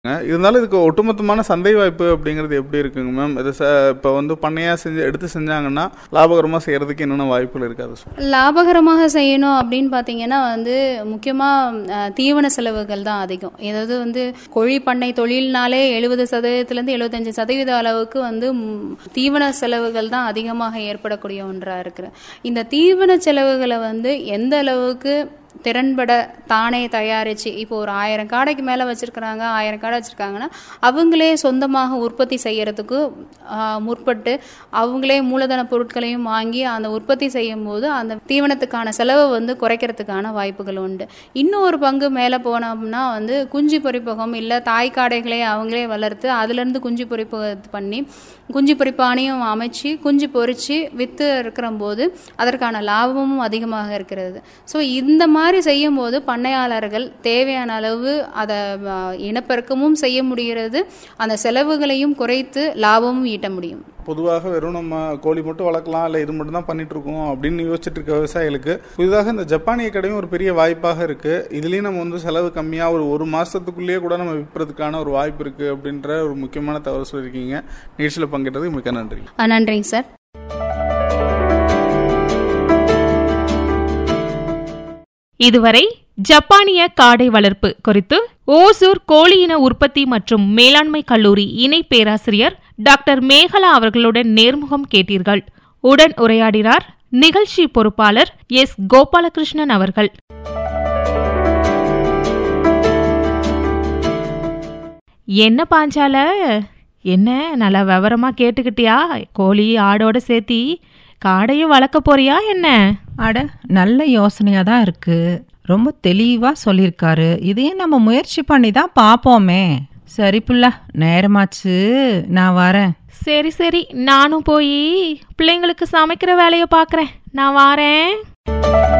இருந்தாலும் இதுக்கு ஒட்டுமொத்தமான சந்தை வாய்ப்பு அப்படிங்கிறது எப்படி இருக்குங்க மேம் இது ச இப்போ வந்து பண்ணையாக செஞ்சு எடுத்து செஞ்சாங்கன்னா லாபகரமாக செய்கிறதுக்கு என்னென்ன வாய்ப்புகள் இருக்காது சார் லாபகரமாக செய்யணும் அப்படின்னு பார்த்தீங்கன்னா வந்து முக்கியமாக தீவன செலவுகள் தான் அதிகம் ஏதாவது வந்து கோழி பண்ணை தொழில்னாலே எழுபது சதவீதத்துலேருந்து எழுபத்தஞ்சு சதவீத அளவுக்கு வந்து ம், தீவன செலவுகள் தான் அதிகமாக ஏற்படக்கூடிய ஒன்றாக இருக்குது இந்த தீவன செலவுகளை வந்து எந்த அளவுக்கு திறன்பட தானே தயாரித்து இப்போ ஒரு ஆயிரம் காடைக்கு மேலே வச்சுருக்குறாங்க ஆயிரம் காடை வச்சுருக்காங்கன்னா அவங்களே சொந்தமாக உற்பத்தி செய்யறதுக்கு ஆ, முற்பட்டு அவங்களே மூலதன பொருட்களையும் வாங்கி அந்த உற்பத்தி செய்யும் போது அந்த தீவனத்துக்கான செலவை வந்து குறைக்கிறதுக்கான வாய்ப்புகள் உண்டு இன்னும் ஒரு பங்கு மேலே போனோம்னா வந்து குஞ்சு பொரிப்பகம் இல்லை தாய் காடைகளை அவங்களே வளர்த்து அதுலேருந்து குஞ்சு பொரிப்பகம் பண்ணி குஞ்சு பொரிப்பானையும் அமைச்சு குஞ்சு பொரித்து விற்று இருக்கிற போது அதற்கான லாபமும் அதிகமாக இருக்கிறது ஸோ இந்த மாதிரி செய்யும் போது பண்ணையாளர்கள் தேவையான அளவு அதை ஆ, இனப்பெருக்கமும் செய்ய முடிகிறது அந்த செலவுகளையும் குறைத்து லாபமும் ஈட்ட முடியும் பொதுவாக வெறும் நம்ம கோழி மட்டும் வளர்க்கலாம் இல்லை இது மட்டும் தான் பண்ணிட்டு இருக்கோம் அப்படின்னு யோசிச்சுட்டு இருக்க விவசாயிகளுக்கு புதிதாக இந்த ஜப்பானிய கடையும் ஒரு பெரிய வாய்ப்பாக இருக்கு இதுலேயும் நம்ம வந்து செலவு கம்மியாக ஒரு ஒரு மாசத்துக்குள்ளேயே கூட நம்ம விற்கிறதுக்கான ஒரு வாய்ப்பு இருக்கு அப்படின்ற ஒரு முக்கியமான தகவல் சொல்லியிருக்கீங்க நிகழ்ச்சியில் பங்கேற்றதுக்கு மிக்க நன்றி ஆ, நன்றிங்க சார் இதுவரை ஜப்பானிய காடை வளர்ப்பு குறித்து ஓசூர் கோழி இன உற்பத்தி மற்றும் மேலாண்மை கல்லூரி இணை பேராசிரியர் டாக்டர் மேகலா அவர்களுடன் நேர்முகம் கேட்டீர்கள் உடன் உரையாடினார் நிகழ்ச்சி பொறுப்பாளர் எஸ் கோபாலகிருஷ்ணன் அவர்கள் என்ன பாஞ்சால என்ன நல்லா விவரமா கேட்டுக்கிட்டியா கோழி ஆடோட சேர்த்தி காடையும் வளர்க்க போறியா என்ன அட நல்ல யோசனையாக தான் இருக்கு ரொம்ப தெளிவாக சொல்லியிருக்காரு இதையும் நம்ம முயற்சி பண்ணி தான் பார்ப்போமே சரி புள்ள நேரமாச்சு நான் வரேன் சரி சரி நானும் போய் பிள்ளைங்களுக்கு சமைக்கிற வேலையை பார்க்குறேன் நான் வாரேன்